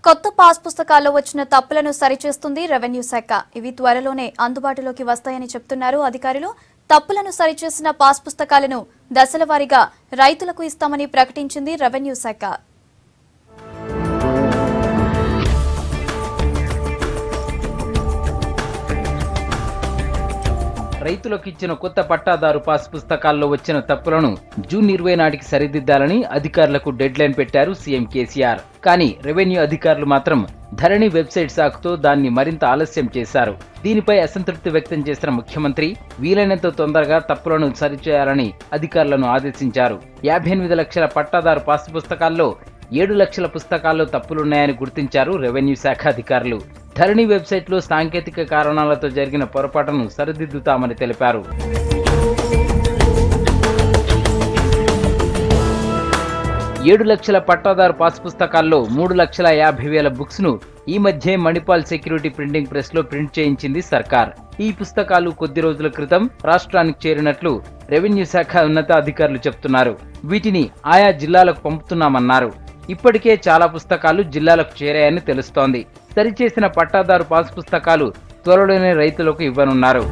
కొత్త పాస్ పుస్తకాల్లో వచ్చిన తప్పులను సరిచేస్తుంది రెవెన్యూ శాఖ ఇవి త్వరలోనే అందుబాటులోకి వస్తాయని చెప్తున్నారు అధికారులు తప్పులను సరిచేసిన పాస్ పుస్తకాలను దశల వారీగా రైతులకు ఇస్తామని ప్రకటించింది రెవెన్యూ శాఖ రైతులకు ఇచ్చిన కొత్త పట్టాదారు పాస్ పుస్తకాల్లో వచ్చిన తప్పులను జూన్ ఇరవై నాటికి సరిదిద్దాలని అధికారులకు డెడ్ లైన్ పెట్టారు సీఎం కేసీఆర్ కానీ రెవెన్యూ అధికారులు మాత్రం ధరణి వెబ్సైట్ సాకుతో దాన్ని మరింత ఆలస్యం చేశారు దీనిపై అసంతృప్తి వ్యక్తం చేసిన ముఖ్యమంత్రి వీలైనంత తొందరగా తప్పులను సరిచేయాలని అధికారులను ఆదేశించారు యాభై ఎనిమిది లక్షల పట్టాదారు పాస్ పుస్తకాల్లో ఏడు లక్షల పుస్తకాల్లో తప్పులున్నాయని గుర్తించారు రెవెన్యూ శాఖ అధికారులు ధరణి వెబ్సైట్లో సాంకేతిక కారణాలతో జరిగిన పొరపాటును సరిదిద్దుతామని తెలిపారు ఏడు లక్షల పట్టాదారు పాస్ పుస్తకాల్లో మూడు లక్షల యాభై వేల బుక్స్ ను ఈ మధ్యే మణిపాల్ సెక్యూరిటీ ప్రింటింగ్ ప్రెస్ లో ప్రింట్ చేయించింది సర్కార్ ఈ పుస్తకాలు కొద్ది రోజుల క్రితం రాష్ట్రానికి చేరినట్లు రెవెన్యూ శాఖ ఉన్నత అధికారులు చెప్తున్నారు వీటిని ఆయా జిల్లాలకు పంపుతున్నామన్నారు ఇప్పటికే చాలా పుస్తకాలు జిల్లాలకు చేరాయని తెలుస్తోంది సరిచేసిన పట్టాదారు పాస్ పుస్తకాలు త్వరలోనే రైతులకు ఇవ్వనున్నారు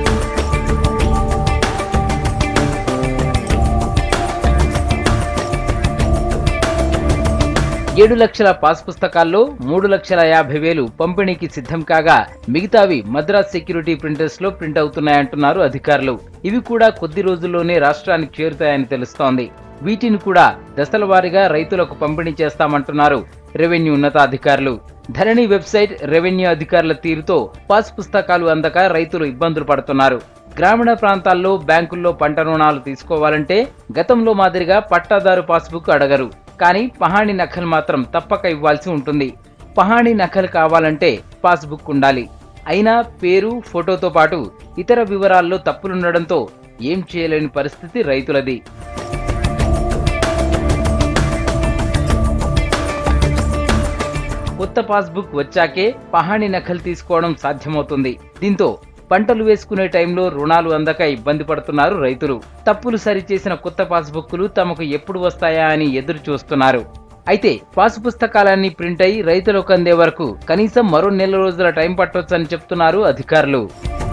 ఏడు లక్షల పాస్ పుస్తకాల్లో మూడు లక్షల యాభై వేలు పంపిణీకి సిద్ధం కాగా మిగతావి మద్రాస్ సెక్యూరిటీ ప్రింటర్స్ లో ప్రింట్ అవుతున్నాయంటున్నారు అధికారులు ఇవి కూడా కొద్ది రోజుల్లోనే రాష్ట్రానికి చేరుతాయని తెలుస్తోంది వీటిని కూడా దశల వారీగా రైతులకు పంపిణీ చేస్తామంటున్నారు రెవెన్యూ ఉన్నతాధికారులు ధరణి వెబ్సైట్ రెవెన్యూ అధికారుల తీరుతో పాస్ పుస్తకాలు అందక రైతులు ఇబ్బందులు పడుతున్నారు గ్రామీణ ప్రాంతాల్లో బ్యాంకుల్లో పంట రుణాలు తీసుకోవాలంటే గతంలో మాదిరిగా పట్టాదారు పాస్బుక్ అడగరు కానీ పహాణి నకలు మాత్రం తప్పక ఇవ్వాల్సి ఉంటుంది పహాణి నకలు కావాలంటే పాస్బుక్ ఉండాలి అయినా పేరు ఫోటోతో పాటు ఇతర వివరాల్లో తప్పులుండడంతో ఏం చేయలేని పరిస్థితి రైతులది కొత్త పాస్బుక్ వచ్చాకే పహాణి నకలు తీసుకోవడం సాధ్యమవుతుంది దీంతో పంటలు వేసుకునే టైంలో రుణాలు అందక ఇబ్బంది పడుతున్నారు రైతులు తప్పులు సరిచేసిన కొత్త పాస్బుక్లు తమకు ఎప్పుడు వస్తాయా అని ఎదురు చూస్తున్నారు అయితే పాసు పుస్తకాలన్నీ ప్రింట్ అయి రైతులకు అందే వరకు కనీసం మరో నెల రోజుల టైం పట్టొచ్చని చెప్తున్నారు అధికారులు